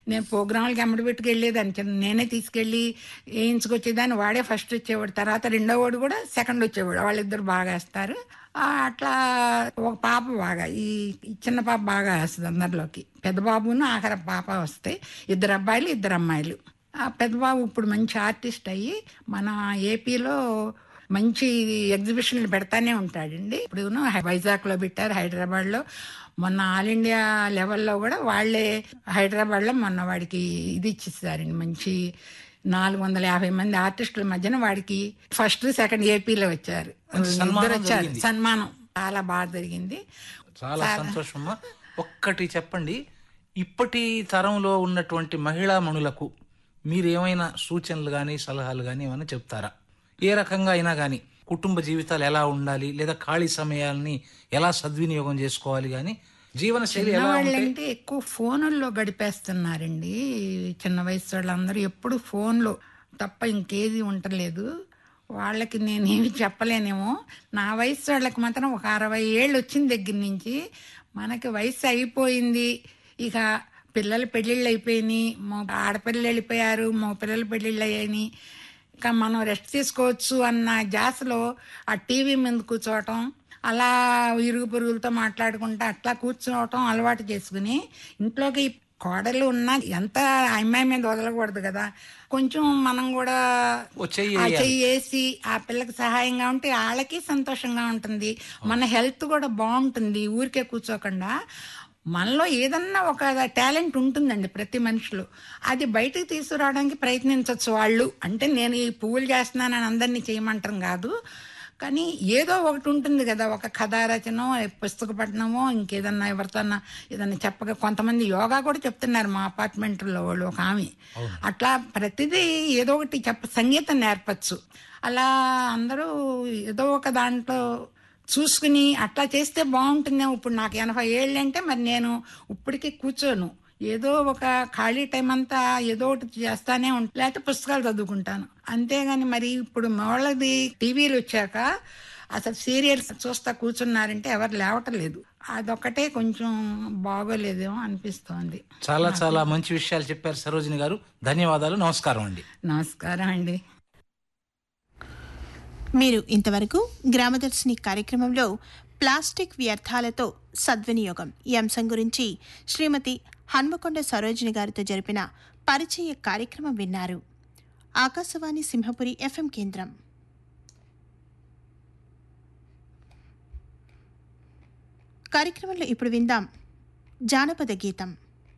నేను ప్రోగ్రాంలకి ఎమ్మడి పెట్టుకు వెళ్ళేదాన్ని చిన్న నేనే తీసుకెళ్ళి వేయించుకొచ్చేదాన్ని వాడే ఫస్ట్ వచ్చేవాడు తర్వాత రెండో వాడు కూడా సెకండ్ వచ్చేవాడు వాళ్ళిద్దరు బాగా వేస్తారు ఆ, అట్లా ఒక పాప బాగా ఈ ఈ చిన్న పాప బాగా వేస్తుంది అందరిలోకి పెద్ద బాబును ఆఖరి పాప వస్తాయి ఇద్దరు అబ్బాయిలు ఇద్దరు అమ్మాయిలు ఆ పెద్ద బాబు ఇప్పుడు మంచి ఆర్టిస్ట్ అయ్యి మన ఏపీలో మంచి ఎగ్జిబిషన్లు పెడతానే ఉంటాడండి ఇప్పుడు వైజాగ్లో పెట్టారు హైదరాబాద్లో మొన్న ఆల్ ఇండియా లెవెల్లో కూడా వాళ్ళే హైదరాబాద్లో మొన్న వాడికి ఇది ఇచ్చిస్తారండి మంచి నాలుగు వందల యాభై మంది ఆర్టిస్టుల మధ్యన వాడికి ఫస్ట్ సెకండ్ ఏపీలో వచ్చారు ఇద్దరు వచ్చారు సన్మానం చాలా బాగా జరిగింది చాలా సంతోషమ్మా ఒక్కటి చెప్పండి ఇప్పటి తరంలో ఉన్నటువంటి మహిళా మణులకు మీరు ఏమైనా సూచనలు కానీ సలహాలు కానీ ఏమైనా చెప్తారా ఏ రకంగా అయినా కానీ కుటుంబ జీవితాలు ఎలా ఉండాలి లేదా ఖాళీ సమయాల్ని ఎలా సద్వినియోగం చేసుకోవాలి కానీ జీవన శైలి ఎలా ఉంటే వాళ్ళంటే ఎక్కువ ఫోనుల్లో గడిపేస్తున్నారండి చిన్న వయసు వాళ్ళందరూ ఎప్పుడు ఫోన్లో తప్ప ఇంకేది ఉండలేదు వాళ్ళకి నేనేమి చెప్పలేనేమో నా వయసు వాళ్ళకి మాత్రం ఒక అరవై ఏళ్ళు వచ్చిన దగ్గర నుంచి మనకి వయసు అయిపోయింది ఇక పిల్లల పెళ్ళిళ్ళు అయిపోయినాయి మా ఆడపిల్లలు వెళ్ళిపోయారు మా పిల్లల పెళ్ళిళ్ళు అయ్యాయి ఇంకా మనం రెస్ట్ తీసుకోవచ్చు అన్న జాసలో ఆ టీవీ మీద కూర్చోవటం అలా ఇరుగు పొరుగులతో మాట్లాడుకుంటా అట్లా కూర్చోవటం అలవాటు చేసుకుని ఇంట్లోకి కోడలు ఉన్నా ఎంత అమ్మాయి మీద వదలకూడదు కదా కొంచెం మనం కూడా వచ్చేయి ఆ చెయ్యి వేసి ఆ పిల్లకి సహాయంగా ఉంటే వాళ్ళకి సంతోషంగా ఉంటుంది మన హెల్త్ కూడా బాగుంటుంది ఊరికే కూర్చోకుండా మనలో ఏదన్నా ఒక టాలెంట్ ఉంటుందండి ప్రతి మనిషిలో అది బయటకు తీసుకురావడానికి ప్రయత్నించవచ్చు వాళ్ళు అంటే నేను ఈ పువ్వులు చేస్తున్నానని అందరినీ చేయమంటాం కాదు కానీ ఏదో ఒకటి ఉంటుంది కదా ఒక కథా రచనో పుస్తక పఠనమో ఇంకేదన్నా ఎవరితోన్నా ఏదన్నా చెప్పగా కొంతమంది యోగా కూడా చెప్తున్నారు మా అపార్ట్మెంట్లో వాళ్ళు ఒక ఆమె అట్లా ప్రతిదీ ఏదో ఒకటి చెప్ప సంగీతం నేర్పచ్చు అలా అందరూ ఏదో ఒక దాంట్లో చూసుకుని అట్లా చేస్తే బాగుంటుందేమో ఇప్పుడు నాకు ఎనభై ఏళ్ళు అంటే మరి నేను ఇప్పటికీ కూర్చోను ఏదో ఒక ఖాళీ టైం అంతా ఏదో ఒకటి చేస్తానే ఉంటా లేకపోతే పుస్తకాలు చదువుకుంటాను అంతేగాని మరి ఇప్పుడు వాళ్ళది టీవీలు వచ్చాక అసలు సీరియల్స్ చూస్తా కూర్చున్నారంటే ఎవరు లేవటం లేదు అదొక్కటే కొంచెం బాగోలేదేమో అనిపిస్తోంది చాలా చాలా మంచి విషయాలు చెప్పారు సరోజిని గారు ధన్యవాదాలు నమస్కారం అండి నమస్కారం అండి మీరు ఇంతవరకు గ్రామదర్శిని కార్యక్రమంలో ప్లాస్టిక్ వ్యర్థాలతో సద్వినియోగం ఈ అంశం గురించి శ్రీమతి హన్మకొండ సరోజిని గారితో జరిపిన పరిచయ కార్యక్రమం విన్నారు ఆకాశవాణి సింహపురి ఎఫ్ఎం కేంద్రం కార్యక్రమంలో ఇప్పుడు విందాం జానపద గీతం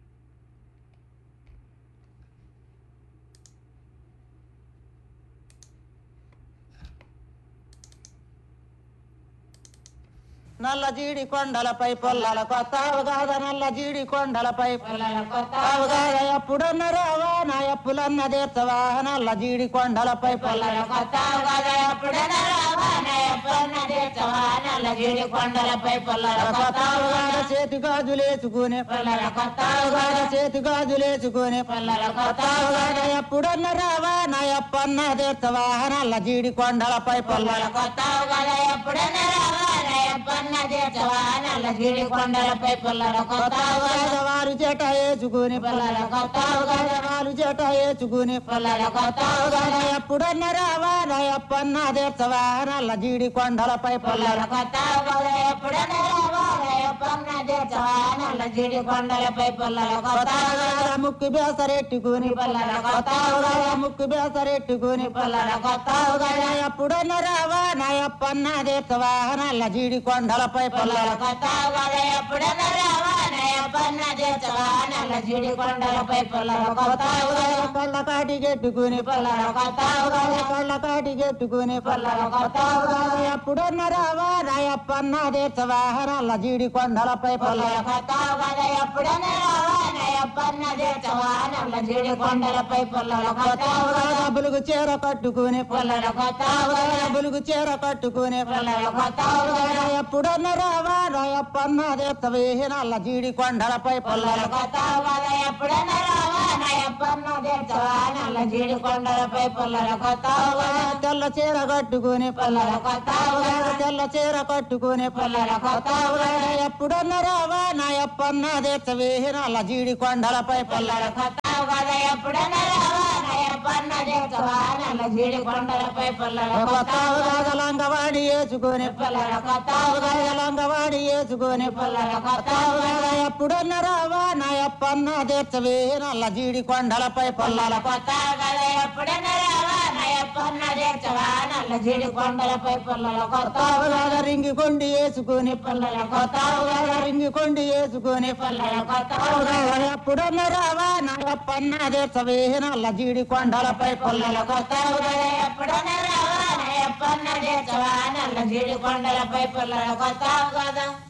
నల్ల జీడి కొండలపై పొల్లల కొత్తావుగాద నల్ల జీడి కొండలపై పొల్లల కొత్తావుగాద ఎప్పుడన్న రావా నా ఎప్పులన్న తీర్చవా నల్ల జీడి కొండలపై పొల్లల కొత్తావుగాద ఎప్పుడన్న రావా నా ఎప్పులన్న తీర్చవా నల్ల జీడి కొండలపై పొల్లల కొత్తావుగాద చేతి గాజులేసుకుని పొల్లల కొత్తావుగాద చేతి గాజులేసుకుని పొల్లల కొత్తావుగాద ఎప్పుడన్న రావా నా ఎప్పన్న తీర్చవా నల్ల జీడి కొండలపై పొల్లల కొత్తావుగాద ఎప్పుడన్న రావా నా ఎప్పన్న తీర్చవా నల్ల జీడి కొండలపై పొల్లల కొత్తావుగాద వారు జట వేసుకుని పొల్లల కొత్తావుగాద వారు జట వేసుకుని పొల్లల కొత్తావుగాద ఎప్పుడన్న రావా నా ఎప్పన్న తీర్చవా నల్ల జీడి కొండలపై పొల్లల కొత్తావుగాద ఎప్పుడన్న రావా నా ఎప్పన్న తీర్చవా నల్ల జీడి కొండలపై పొల్లల కొత్తావుగాద ముక్కు బేసరెట్టుకుని పొల్లల కొత్తావుగాద ముక్కు బేసరెట్టుకుని పొల్లల కొత్తావుగాద ఎప్పుడన్న రావా నా ఎప్పన్న తీర్చవా నల్ల జీడి కొండలపై పొల్లల కొత్తావుగాద ఎప్పుడన్న రావా నా ఎప్పన్న తీర్చవా నల్ల జీడి కొండలపై పొల్లల కొత్తావుగాద కళ్ళ కాటి గెట్టుకుని పొల్లల కొత్తావుగాద కళ్ళ కాటి గెట్టుకుని పొల్లల కొత్తావుగాద ఎప్పుడన్న రావా నా ఎప్పన్న తీర్చవా నల్ల జీడి కొండలపై పొల్లల కొత్తావుగాద ఎప్పుడన్న రావా నా ఎప్పన్న తీర్చవా నల్ల జీడి కొండలపై పొల్లల కొత్తావుగాద బులుగు చీర కట్టుకుని పొల్లల కొత్తావుగాద బులుగు చీర కట్టుకుని పొల్లల కొత్తావుగాద ఎప్పుడన్న రావా నా ఎప్పన్న తీర్చవే నల్ల జీడి కొండలపై పొల్లల కొత్తావుగాద ఎప్పుడన్న రావా నా ఎప్పన్న తెచ్చవా నల్ల జీడి కొండలపై పొల్లల కొత్తావుగా తెల్ల చీర కట్టుకుని పొల్లల కొత్తావుగా తెల్ల చీర కట్టుకుని పొల్లల కొత్తావుగా ఎప్పుడన్న రావా నా ఎప్పన్న తెచ్చవే నల్ల జీడి కొండలపై పొల్లల కొత్తావుగా ఎప్పుడన్న రావా నా ఎప్పన్న తెచ్చవా నల్ల జీడి కొండలపై పొల్లల కొత్తావుగా లంగవాడి వేసుకొని పొల్లల కొత్తావుగా లంగవాడి వేసుకొని పొల్లల కొత్తావుగా ఎప్పుడన్న రావా నా ఎప్పన్న తెచ్చవే నల్ల జీడి కొండలపై పొల్లల కొత్తావుగా ఎప్పుడన్న రావా నా ఎప్పన్న తెచ్చవా నల్ల జీడి కొండలపై పొల్లల కొత్తావుగా రింగి కొండి వేసుకొని పొల్లల కొత్తావుగా రింగి కొండి వేసుకొని పొల్లల కొత్తావుగా ఎప్పుడన్న రావా నా ఎప్పన్న తెచ్చవే నల్ల జీడి కొండలపై పొల్లల కొత్తావుగా ఎప్పుడన్న రావా నా ఎప్పన్న తెచ్చవా నల్ల జీడి కొండలపై పొల్లల కొత్తావు కదా